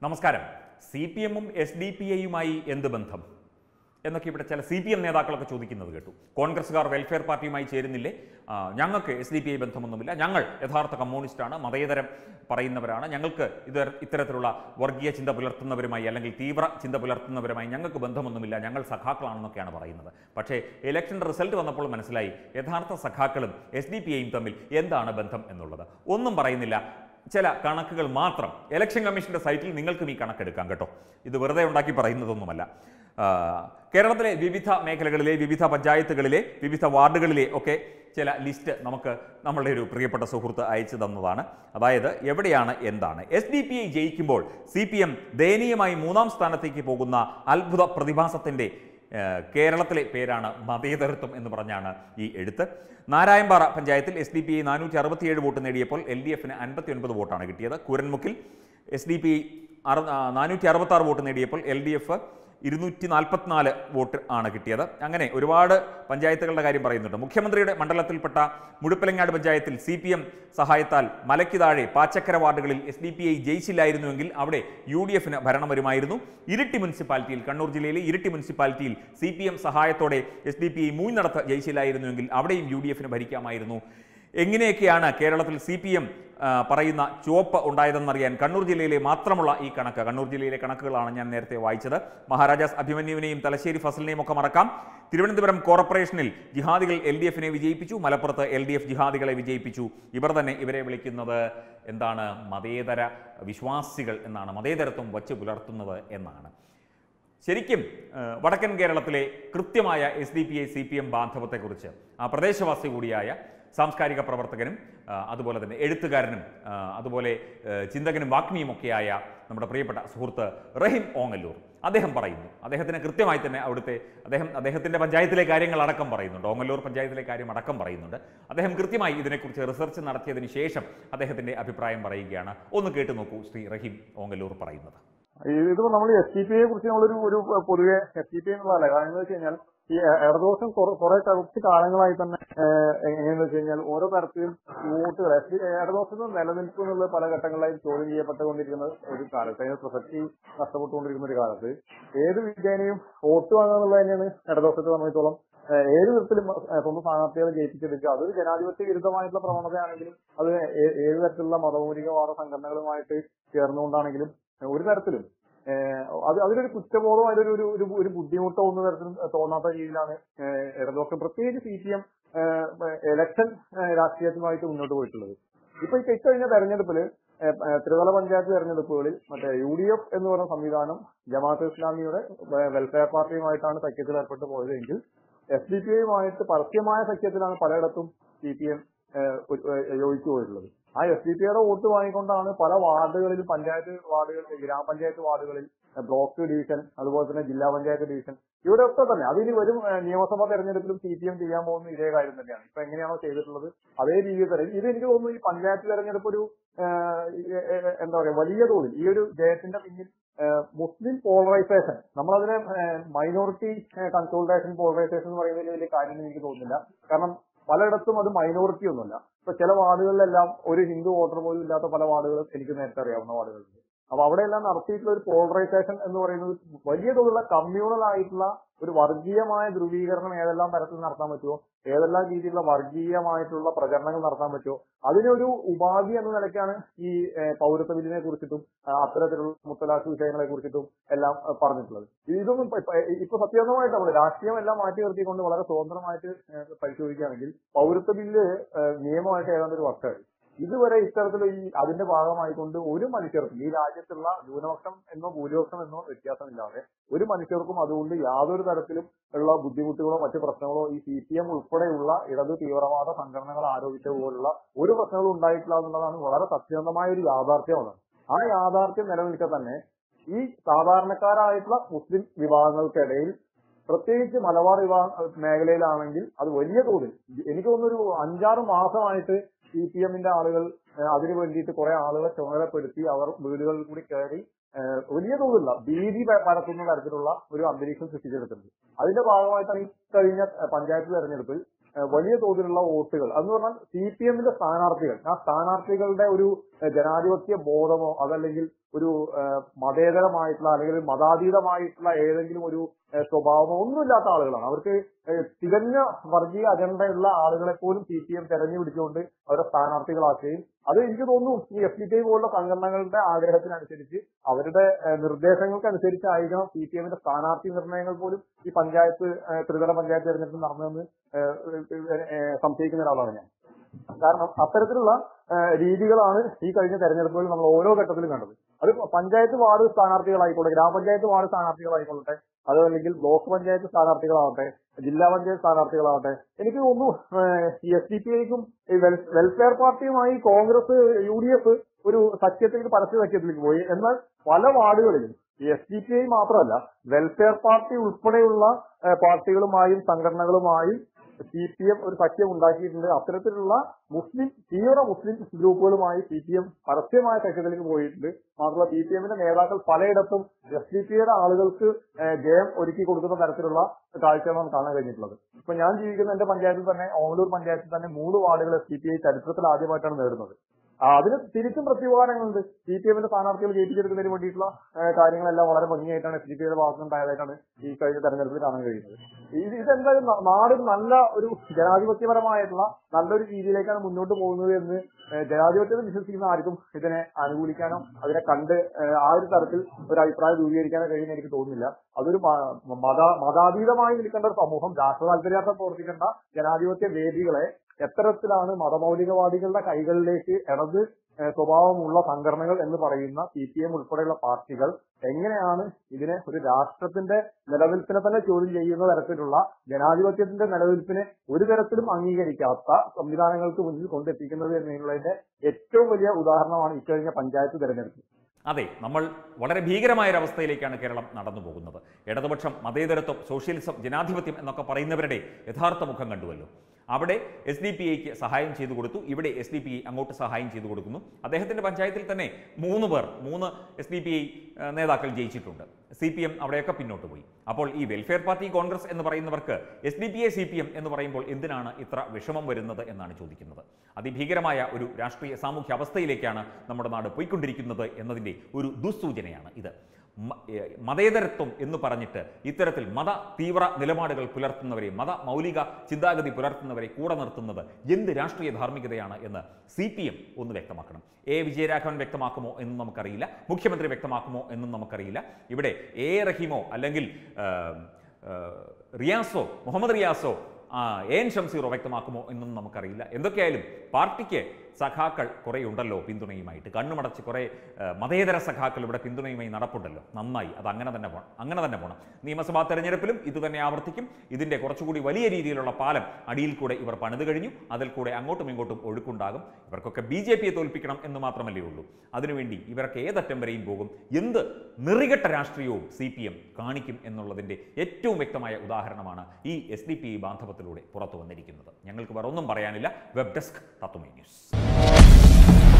നമസ്കാരം C P എമ്മും S D P ഐയുമായി എന്ത് ബന്ധം എന്നൊക്കെ ഇവിടെ ചില സി പി എം നേതാക്കളൊക്കെ ചോദിക്കുന്നത് കേട്ടു കോൺഗ്രസ്സുകാർ വെൽഫെയർ പാർട്ടിയുമായി ചേരുന്നില്ലേ ആ, ഞങ്ങൾക്ക് എസ് ഡി പി ഐ ബന്ധമൊന്നുമില്ല ഞങ്ങൾ യഥാർത്ഥ കമ്മ്യൂണിസ്റ്റാണ് മതേതരം പറയുന്നവരാണ് ഞങ്ങൾക്ക് ഇത് ഇത്തരത്തിലുള്ള വർഗീയ ചിന്ത പുലർത്തുന്നവരുമായി അല്ലെങ്കിൽ തീവ്ര ചിന്ത പുലർത്തുന്നവരുമായി ഞങ്ങൾക്ക് ബന്ധമൊന്നുമില്ല ഞങ്ങൾ സഖാക്കളാണെന്നൊക്കെയാണ് പറയുന്നത് പക്ഷേ ഇലക്ഷൻ റിസൾട്ട് വന്നപ്പോൾ മനസ്സിലായി യഥാർത്ഥ സഖാക്കളും എസ് ഡി പി ഐയും തമ്മിൽ എന്താണ് ബന്ധം എന്നുള്ളത് ഒന്നും പറയുന്നില്ല ചില കണക്കുകൾ മാത്രം ഇലക്ഷൻ കമ്മീഷന്റെ സൈറ്റിൽ നിങ്ങൾക്കും ഈ കണക്കെടുക്കാം കേട്ടോ ഇത് വെറുതെ ഉണ്ടാക്കി പറയുന്നതൊന്നുമല്ല ആ, കേരളത്തിലെ വിവിധ മേഖലകളിലെ വിവിധ പഞ്ചായത്തുകളിലെ വിവിധ വാർഡുകളിലെ ഒക്കെ ചില ലിസ്റ്റ് നമുക്ക് നമ്മളുടെ ഒരു പ്രിയപ്പെട്ട സുഹൃത്ത് അയച്ചു തന്നതാണ് അതായത് എവിടെയാണ് എന്താണ് എസ് ഡി പി ഐ ജയിക്കുമ്പോൾ സി പി എം ദയനീയമായി മൂന്നാം സ്ഥാനത്തേക്ക് പോകുന്ന അത്ഭുത പ്രതിഭാസത്തിൻ്റെ ഏഹ് കേരളത്തിലെ പേരാണ് മതേതരത്വം എന്ന് പറഞ്ഞാണ് ഈ എഴുത്ത് നാരായമ്പാറ പഞ്ചായത്തിൽ എസ് ഡി പി ഐ നാനൂറ്റി അറുപത്തിയേഴ് വോട്ട് നേടിയപ്പോൾ എൽ ഡി എഫിന് അൻപത്തി ഒൻപത് വോട്ടാണ് കിട്ടിയത് കുരൻമുക്കിൽ എസ് ഡി പി അറു നാനൂറ്റി അറുപത്തി ആറ് വോട്ട് നേടിയപ്പോൾ എൽ ഡി എഫ് ഇരുന്നൂറ്റി നാൽപ്പത്തിനാല് വോട്ട് ആണ് കിട്ടിയത് അങ്ങനെ ഒരുപാട് പഞ്ചായത്തുകളുടെ കാര്യം പറയുന്നുണ്ട് മുഖ്യമന്ത്രിയുടെ മണ്ഡലത്തിൽപ്പെട്ട മുഴുപ്പിലങ്ങാട് പഞ്ചായത്തിൽ സി പി എം സഹായത്താൽ മലയ്ക്ക് താഴെ പാച്ചക്കര വാർഡുകളിൽ എസ് ഡി പി ഐ ജയിച്ചില്ലായിരുന്നുവെങ്കിൽ അവിടെ യു ഡി എഫിന് ഭരണം വരുമായിരുന്നു ഇരിട്ടി മുനിസിപ്പാലിറ്റിയിൽ കണ്ണൂർ ജില്ലയിലെ ഇരിട്ടി മുനിസിപ്പാലിറ്റിയിൽ സി പി എം സഹായത്തോടെ എസ് ഡി പി ഐ മൂന്നിടത്ത് ജയിച്ചില്ലായിരുന്നുവെങ്കിൽ അവിടെയും യു ഡി എഫിന് ഭരിക്കാമായിരുന്നു എങ്ങനെയൊക്കെയാണ് കേരളത്തിൽ സി പി എം പറയുന്ന ചുവപ്പ് ഉണ്ടായതെന്നറിയാൻ കണ്ണൂർ ജില്ലയിലെ മാത്രമുള്ള ഈ കണക്ക് കണ്ണൂർ ജില്ലയിലെ കണക്കുകളാണ് ഞാൻ നേരത്തെ വായിച്ചത് മഹാരാജാസ് അഭിമന്യുവിനെയും തലശ്ശേരി ഫസലിനെയും ഒക്കെ മറക്കാം തിരുവനന്തപുരം കോർപ്പറേഷനിൽ ജിഹാദികൾ എൽ ഡി എഫിനെ വിജയിപ്പിച്ചു മലപ്പുറത്ത് എൽ ഡി എഫ് ജിഹാദികളെ വിജയിപ്പിച്ചു ഇവർ തന്നെ ഇവരെ വിളിക്കുന്നത് എന്താണ് മതേതര വിശ്വാസികൾ എന്നാണ് മതേതരത്വം വച്ച് പുലർത്തുന്നത് എന്നാണ് ശരിക്കും ഏഹ്, വടക്കൻ കേരളത്തിലെ കൃത്യമായ S D P I C P M ബാന്ധവത്തെക്കുറിച്ച് ആ പ്രദേശവാസി കൂടിയായ സാംസ്കാരിക പ്രവർത്തകനും ആ, അതുപോലെ തന്നെ എഴുത്തുകാരനും ആ, അതുപോലെ ഏഹ്, ചിന്തകനും വാഗ്മിയും ഒക്കെയായ നമ്മുടെ പ്രിയപ്പെട്ട സുഹൃത്ത് റഹീം ഓങ്ങല്ലൂർ അദ്ദേഹം പറയുന്നു അദ്ദേഹത്തിന് കൃത്യമായി തന്നെ അവിടുത്തെ അദ്ദേഹം അദ്ദേഹത്തിൻ്റെ പഞ്ചായത്തിലെ കാര്യങ്ങൾ അടക്കം പറയുന്നുണ്ട് ഓങ്ങല്ലൂർ പഞ്ചായത്തിലെ കാര്യം അടക്കം പറയുന്നുണ്ട് അദ്ദേഹം കൃത്യമായി ഇതിനെക്കുറിച്ച് റിസർച്ച് നടത്തിയതിന് ശേഷം അദ്ദേഹത്തിൻ്റെ അഭിപ്രായം പറയുകയാണ് ഒന്ന് കേട്ടു നോക്കൂ ശ്രീ റഹീം ഓങ്ങല്ലൂർ പറയുന്നത് ഇതിപ്പോ നമ്മൾ എസ് ടി പി യെ കുറിച്ച് നമ്മളൊരു ഒരു പൊതുവെ എസ് ടി പി എന്നുള്ളതല്ല കാരണം എന്ന് വെച്ച് കഴിഞ്ഞാൽ ഈ ഇടതുപക്ഷം കുറെ കുറച്ച് കാലങ്ങളായി തന്നെ ഏഹ്, എങ്ങനെയെന്ന് വെച്ച് കഴിഞ്ഞാൽ ഓരോ തരത്തിലും വോട്ടുകൾ ഇടതുപക്ഷത്തിന് നിലനിൽപ്പ് എന്നുള്ളത് പല ഘട്ടങ്ങളിലായി ചോദ്യം ചെയ്യപ്പെട്ടുകൊണ്ടിരിക്കുന്ന ഒരു കാലത്ത് അതിന് പ്രസക്തി നഷ്ടപ്പെട്ടുകൊണ്ടിരിക്കുന്ന ഒരു കാലത്ത് ഏത് വിജയനെയും വോട്ട് വാങ്ങുക എന്നുള്ളത് തന്നെയാണ് ഇടതുപക്ഷത്തെ സംബന്ധിച്ചോളം ഏഹ്, ഏത് വിധത്തിലും ഏഹ്, സ്വന്തം സ്ഥാനാർത്ഥികളെ ജയിപ്പിച്ചെടുക്കുക അതൊരു ജനാധിപത്യ വിരുദ്ധമായിട്ടുള്ള പ്രവണതയാണെങ്കിലും അത് ഏ- ഏത് തരത്തിലുള്ള മതമൗലികവാദ സംഘടനകളുമായിട്ട് ചേർന്നുകൊണ്ടാണെങ്കിലും ഒരു തരത്തിലും ഏഹ് അത് അതിലൊരു കുറ്റബോധം അതിലൊരു ഒരു ഒരു ഒരു ബുദ്ധിമുട്ടോ ഒന്നും തരത്തിലും തോന്നാത്ത രീതിയിലാണ് ഏഹ് ഇടതുപക്ഷം പ്രത്യേകിച്ച് സി പി എം ഇലക്ഷൻ രാഷ്ട്രീയത്തിനുമായിട്ട് മുന്നോട്ട് പോയിട്ടുള്ളത് ഇപ്പൊ ഈ ഇക്കഴിഞ്ഞ തെരഞ്ഞെടുപ്പില് ഏഹ് ഏഹ് ത്രിതല പഞ്ചായത്ത് തെരഞ്ഞെടുപ്പുകളിൽ മറ്റേ യു ഡി എഫ് എന്ന് പറയുന്ന സംവിധാനം ജമാഅത്ത് ഇസ്ലാമിയുടെ വെ- വെൽഫെയർ പാർട്ടിയുമായിട്ടാണ് സഖ്യത്തിൽ ഏർപ്പെട്ട് പോയതെങ്കിൽ എസ് ഡി പി ഐയുമായിട്ട് പരസ്യമായ സഖ്യത്തിലാണ് പലയിടത്തും സി പി എം യോജിച്ചു പോയിട്ടുള്ളത് ആ എസ് ഡി പി ഐയുടെ വോട്ട് വാങ്ങിക്കൊണ്ടാണ് പല വാർഡുകളിൽ പഞ്ചായത്ത് വാർഡുകൾ ഗ്രാമപഞ്ചായത്ത് വാർഡുകളിൽ ഏഹ് ബ്ലോക്ക് ഡിവിഷൻ അതുപോലെ തന്നെ ജില്ലാ പഞ്ചായത്ത് ഡിവിഷൻ ഇവിടെ ഒക്കെ തന്നെ അതിന് വരും ഏഹ് നിയമസഭാ തെരഞ്ഞെടുപ്പിലും സി പി എം ചെയ്യാൻ പോകുന്ന ഇതേ കാര്യം തന്നെയാണ് ഇപ്പൊ എങ്ങനെയാണോ ചെയ്തിട്ടുള്ളത് അതേ രീതിയിൽ തന്നെ ഇത് എനിക്ക് തോന്നുന്നു ഈ പഞ്ചായത്ത് തെരഞ്ഞെടുപ്പ് ഒരു ഏഹ്, ഏഹ്, ഏഹ്, എന്താ പറയാ വലിയ തോതിൽ ഈ ഒരു ജയത്തിന്റെ പിന്നിൽ ഏഹ്, മുസ്ലിം പോളറൈസേഷൻ നമ്മളതിനെ മൈനോറിറ്റി കൺസോൾട്ടേഷൻ പോളറൈസേഷൻ എന്ന് പറയുന്നതിൽ വലിയ കാര്യമൊന്നും എനിക്ക് തോന്നുന്നില്ല കാരണം പലയിടത്തും അത് മൈനോറിറ്റി ഒന്നുമല്ല ഇപ്പൊ ചില വാർഡുകളിലെല്ലാം ഒരു ഹിന്ദു വോട്ടർ പോലും ഇല്ലാത്ത പല വാർഡുകളും എനിക്ക് നേരത്തെ അറിയാവുന്ന വാർഡുകളുണ്ട് അപ്പൊ അവിടെയെല്ലാം നടത്തിയിട്ടുള്ള ഒരു പോളറൈസേഷൻ എന്ന് പറയുന്നത് വലിയ തോതിലുള്ള കമ്മ്യൂണൽ ആയിട്ടുള്ള ഒരു വർഗീയമായ ധ്രുവീകരണം ഏതെല്ലാം തരത്തിൽ നടത്താൻ പറ്റുമോ ഏതെല്ലാം രീതിയിലുള്ള വർഗീയമായിട്ടുള്ള പ്രചരണങ്ങൾ നടത്താൻ പറ്റുമോ അതിനൊരു ഉപാധി എന്ന നിലയ്ക്കാണ് ഈ ഏഹ്, പൗരത്വ ബില്ലിനെ കുറിച്ചിട്ടും ആ, അത്തരത്തിലുള്ള മുത്തലാഖ് വിഷയങ്ങളെ കുറിച്ചിട്ടും എല്ലാം ആ, പറഞ്ഞിട്ടുള്ളത് ഇതൊന്നും ഇപ്പൊ- ഇപ്പൊ- ഇപ്പൊ സത്യസന്ധമായിട്ട് നമ്മൾ രാഷ്ട്രീയം എല്ലാം മാറ്റി നിർത്തിക്കൊണ്ട് വളരെ സ്വതന്ത്രമായിട്ട് ഏഹ്, പരിശോധിക്കുകയാണെങ്കിൽ പൗരത്വ ബില്ല് ഏഹ്, നിയമമായിട്ട് ഏതാണ്ട് ഒരു വർഷമായി ഇതുവരെ ഇത്തരത്തിൽ ഈ അതിന്റെ ഭാഗമായിക്കൊണ്ട് ഒരു മനുഷ്യർക്കും ഈ രാജ്യത്തുള്ള ന്യൂനപക്ഷം എന്നോ ഭൂരിപക്ഷം എന്നോ വ്യത്യാസമില്ലാതെ ഒരു മനുഷ്യർക്കും അതുകൊണ്ട് യാതൊരു തരത്തിലും ഉള്ള ബുദ്ധിമുട്ടുകളോ മറ്റു പ്രശ്നങ്ങളോ ഈ സി പി എം ഉൾപ്പെടെയുള്ള ഇടതു തീവ്രവാദ സംഘടനകൾ ആരോപിച്ച പോലുള്ള ഒരു പ്രശ്നങ്ങളും ഉണ്ടായിട്ടില്ല എന്നുള്ളതാണ് വളരെ സത്യസന്ധമായ ഒരു യാഥാർത്ഥ്യമാണ് ആ യാഥാർത്ഥ്യം നിലനിൽക്കെ തന്നെ ഈ സാധാരണക്കാരായിട്ടുള്ള മുസ്ലിം വിഭാഗങ്ങൾക്കിടയിൽ പ്രത്യേകിച്ച് മലബാർ വിഭാഗ മേഖലയിലാണെങ്കിൽ അത് വലിയ തോതിൽ എനിക്ക് തോന്നുന്നു ഒരു അഞ്ചാറ് മാസമായിട്ട് സി പി എമ്മിന്റെ ആളുകൾ ഏഹ്, അതിനു വേണ്ടിയിട്ട് കുറെ ആളുകളെ ചുമതലപ്പെടുത്തി അവർ വീടുകളിൽ കൂടി കയറി ഏഹ്, വലിയ തോതിലുള്ള ഭീതി പ- പരത്തുന്ന തരത്തിലുള്ള ഒരു അന്തരീക്ഷം സൃഷ്ടിച്ചെടുത്തിട്ടുണ്ട് അതിന്റെ ഭാഗമായിട്ടാണ് ഈ കഴിഞ്ഞ ഏഹ്, പഞ്ചായത്ത് തെരഞ്ഞെടുപ്പിൽ ഏഹ്, വലിയ തോതിലുള്ള വോട്ടുകൾ അതെന്ന് പറഞ്ഞാൽ സി പി എമ്മിന്റെ സ്ഥാനാർത്ഥികൾ ആ സ്ഥാനാർത്ഥികളുടെ ഒരു ഏഹ്, ജനാധിപത്യ ബോധമോ അതല്ലെങ്കിൽ ഒരു ഏഹ്, മതേതരമായിട്ടുള്ള അല്ലെങ്കിൽ ഒരു മതാതീതമായിട്ടുള്ള ഏതെങ്കിലും ഒരു ഏഹ്, സ്വഭാവമോ ഒന്നുമില്ലാത്ത ആളുകളാണ് അവർക്ക് ഏഹ്, തികഞ്ഞ വർഗീയ അജണ്ടയുള്ള ആളുകളെ പോലും സി പി എം തെരഞ്ഞു പിടിച്ചുകൊണ്ട് അവരെ സ്ഥാനാർത്ഥികളാക്കുകയും അത് എനിക്ക് തോന്നുന്നു ഈ എഫ് ഡി ടി പോലുള്ള സംഘടനകളുടെ ആഗ്രഹത്തിനനുസരിച്ച് അവരുടെ ഏഹ്, നിർദ്ദേശങ്ങൾക്കനുസരിച്ചായിരിക്കണം സി പി എമ്മിന്റെ സ്ഥാനാർത്ഥി നിർണയങ്ങൾ പോലും ഈ പഞ്ചായത്ത് ഏഹ്, ത്രിതല പഞ്ചായത്ത് തെരഞ്ഞെടുപ്പ് നടന്നതെന്ന് ഏഹ്, ഏഹ്, ഏഹ്, സംശയിക്കുന്ന ഒരാളാണ് ഞാൻ കാരണം അത്തരത്തിലുള്ള ഏഹ്, രീതികളാണ് ഈ കഴിഞ്ഞ തെരഞ്ഞെടുപ്പുകളിൽ നമ്മൾ ഓരോ ഘട്ടത്തിലും കണ്ടത് അത് പഞ്ചായത്ത് വാർഡ് സ്ഥാനാർത്ഥികളായിക്കോട്ടെ ഗ്രാമപഞ്ചായത്ത് വാർഡ് സ്ഥാനാർത്ഥികളായിക്കോട്ടെ അതല്ലെങ്കിൽ ബ്ലോക്ക് പഞ്ചായത്ത് സ്ഥാനാർത്ഥികളാവട്ടെ ജില്ലാ പഞ്ചായത്ത് സ്ഥാനാർത്ഥികളാവട്ടെ എനിക്ക് തോന്നുന്നു എസ് ഡി പി ഐക്കും ഈ വെൽ- വെൽഫെയർ പാർട്ടിയുമായി കോൺഗ്രസ് യു ഡി എഫ് ഒരു സഖ്യത്തിലേക്ക് പരസ്യ സഖ്യത്തിലേക്ക് പോയി എന്നാൽ പല വാർഡുകളിലും എസ് ഡി പി ഐ മാത്രമല്ല വെൽഫെയർ പാർട്ടി ഉൾപ്പെടെയുള്ള ഏഹ്, പാർട്ടികളുമായും സംഘടനകളുമായും സി പി എം ഒരു സഖ്യം ഉണ്ടാക്കിയിട്ടുണ്ട് അത്തരത്തിലുള്ള മുസ്ലിം തീവ്ര മുസ്ലിം ഗ്രൂപ്പുകളുമായി സി പി എം പരസ്യമായ സഖ്യത്തിലേക്ക് പോയിട്ടുണ്ട് മാത്രമല്ല സി പി എമ്മിന്റെ നേതാക്കൾ പലയിടത്തും എസ് ഡി പി യുടെ ആളുകൾക്ക് ഏഹ്, ജയം ഒരുക്കി കൊടുക്കുന്ന തരത്തിലുള്ള കാഴ്ചകളാണ് കാണാൻ കഴിഞ്ഞിട്ടുള്ളത് ഇപ്പൊ ഞാൻ ജീവിക്കുന്ന എന്റെ പഞ്ചായത്തിൽ തന്നെ ഓങ്ങലൂർ പഞ്ചായത്തിൽ തന്നെ മൂന്ന് വാർഡുകൾ എസ് ഡി പി ഐ ചരിത്രത്തിൽ ആദ്യമായിട്ടാണ് നേടുന്നത് ആ, അതിന് തിരിച്ചും പ്രത്യുപകാരങ്ങളുണ്ട് സി പി എമ്മിന്റെ സ്ഥാനാർത്ഥികൾ ജയിപ്പിച്ചെടുക്കുന്നതിന് വേണ്ടിയിട്ടുള്ള ഏഹ്, കാര്യങ്ങളെല്ലാം വളരെ ഭംഗിയായിട്ടാണ് എസ് ഡി പി യുടെ ഭാഗത്തുനിന്നുണ്ടായതായിട്ടാണ് ഈ കഴിഞ്ഞ തെരഞ്ഞെടുപ്പിൽ കാണാൻ കഴിയുന്നത് ഇത് ഇതെന്തായാലും ന- നാട് നല്ല ഒരു ജനാധിപത്യപരമായിട്ടുള്ള നല്ലൊരു രീതിയിലേക്കാണ് മുന്നോട്ട് പോകുന്നത് എന്ന് ഏഹ്, ജനാധിപത്യത്തിൽ വിശ്വസിക്കുന്ന ആർക്കും ഇതിനെ അനുകൂലിക്കാനോ അതിനെ കണ്ട് ഏഹ്, ആ ഒരു തരത്തിൽ ഒരു അഭിപ്രായം രൂപീകരിക്കാനോ കഴിയുന്ന എനിക്ക് തോന്നുന്നില്ല അതൊരു മ- മത മതാതീതമായി നിൽക്കേണ്ട ഒരു സമൂഹം രാഷ്ട്ര താല്പര്യാർത്ഥം പ്രവർത്തിക്കേണ്ട ജനാധിപത്യ വേദികളെ എത്തരത്തിലാണ് മതമൗലികവാദികളുടെ കൈകളിലേക്ക് ഇടത് ഏഹ്, സ്വഭാവമുള്ള സംഘടനകൾ എന്ന് പറയുന്ന സി പി എം ഉൾപ്പെടെയുള്ള പാർട്ടികൾ എങ്ങനെയാണ് ഇതിനെ ഒരു രാഷ്ട്രത്തിന്റെ നിലനിൽപ്പിനെ തന്നെ ചോദ്യം ചെയ്യുന്ന തരത്തിലുള്ള ജനാധിപത്യത്തിന്റെ നിലനിൽപ്പിനെ ഒരു തരത്തിലും അംഗീകരിക്കാത്ത സംവിധാനങ്ങൾക്ക് മുന്നിൽ കൊണ്ടെത്തിക്കുന്നത് എന്നുള്ളതിന്റെ ഏറ്റവും വലിയ ഉദാഹരണമാണ് ഇക്കഴിഞ്ഞ പഞ്ചായത്ത് തെരഞ്ഞെടുപ്പ് അതെ നമ്മൾ വളരെ ഭീകരമായ ഒരു അവസ്ഥയിലേക്കാണ് കേരളം നടന്നു പോകുന്നത് ഇടതുപക്ഷം മതേതരത്വം സോഷ്യലിസം ജനാധിപത്യം എന്നൊക്കെ പറയുന്നവരുടെ യഥാർത്ഥ മുഖം കണ്ടുവല്ലോ അവിടെ എസ് ഡി പി ഐക്ക് സഹായം ചെയ്തു കൊടുത്തു ഇവിടെ എസ് ഡി പി ഐ അങ്ങോട്ട് സഹായം ചെയ്തു കൊടുക്കുന്നു അദ്ദേഹത്തിന്റെ പഞ്ചായത്തിൽ തന്നെ മൂന്ന് പേർ മൂന്ന് എസ് ഡി പി ഐ നേതാക്കൾ ജയിച്ചിട്ടുണ്ട് സി പി എം അവിടെയൊക്കെ പിന്നോട്ട് പോയി അപ്പോൾ ഈ വെൽഫെയർ പാർട്ടി കോൺഗ്രസ് എന്ന് പറയുന്നവർക്ക് S D P I C P M എന്ന് പറയുമ്പോൾ എന്തിനാണ് ഇത്ര വിഷമം വരുന്നത് എന്നാണ് ചോദിക്കുന്നത് അതിഭീകരമായ ഒരു രാഷ്ട്രീയ സാമൂഹ്യ അവസ്ഥയിലേക്കാണ് നമ്മുടെ നാട് പോയിക്കൊണ്ടിരിക്കുന്നത് എന്നതിൻ്റെ ഒരു ദുസ്സൂചനയാണ് ഇത് മ- ഏ, മതേതരത്വം എന്ന് പറഞ്ഞിട്ട് ഇത്തരത്തിൽ മത തീവ്ര നിലപാടുകൾ പുലർത്തുന്നവരെ മത മൗലിക ചിന്താഗതി പുലർത്തുന്നവരെ കൂടെ നിർത്തുന്നത് എന്ത് രാഷ്ട്രീയ ധാർമ്മികതയാണ് എന്ന് സി പി എം ഒന്ന് വ്യക്തമാക്കണം എ വിജയരാഘവൻ വ്യക്തമാക്കുമോ എന്നും നമുക്കറിയില്ല മുഖ്യമന്ത്രി വ്യക്തമാക്കുമോ എന്നും നമുക്കറിയില്ല ഇവിടെ എ റഹീമോ അല്ലെങ്കിൽ ആ, ആ, റിയാസോ മുഹമ്മദ് റിയാസോ ആ, എ എൻ ഷംസീറോ വ്യക്തമാക്കുമോ എന്നും നമുക്കറിയില്ല എന്തൊക്കെയായാലും പാർട്ടിക്ക് സഖാക്കൾ കുറേ ഉണ്ടല്ലോ പിന്തുണയുമായിട്ട് കണ്ണുമടച്ച് കുറേ ആ, മതേതര സഖാക്കൾ ഇവിടെ പിന്തുണയുമായി നടപ്പുണ്ടല്ലോ നന്നായി അത് അങ്ങനെ തന്നെ പോകണം അങ്ങനെ തന്നെ പോകണം നിയമസഭാ തെരഞ്ഞെടുപ്പിലും ഇത് തന്നെ ആവർത്തിക്കും ഇതിൻ്റെ കുറച്ചുകൂടി വലിയ രീതിയിലുള്ള പാലം അടിയിൽ കൂടെ ഇവർ പണിത് കഴിഞ്ഞു അതിൽ കൂടെ അങ്ങോട്ടും ഇങ്ങോട്ടും ഒഴുക്കുണ്ടാകും ഇവർക്കൊക്കെ ബി ജെ പിയെ തോൽപ്പിക്കണം എന്ന് മാത്രമല്ലേ ഉള്ളൂ അതിനുവേണ്ടി ഇവരൊക്കെ ഏതറ്റം വരെയും പോകും എന്ത് നിറികെട്ട രാഷ്ട്രീയവും സി പി എം കാണിക്കും എന്നുള്ളതിൻ്റെ ഏറ്റവും വ്യക്തമായ ഉദാഹരണമാണ് ഈ എസ് ഡി പി ഐ ബാന്ധവത്തിലൂടെ പുറത്തു വന്നിരിക്കുന്നത് ഞങ്ങൾക്ക് വേറെ ഒന്നും പറയാനില്ല വെബ് ഡെസ്ക് തത്വമേ ന്യൂസ്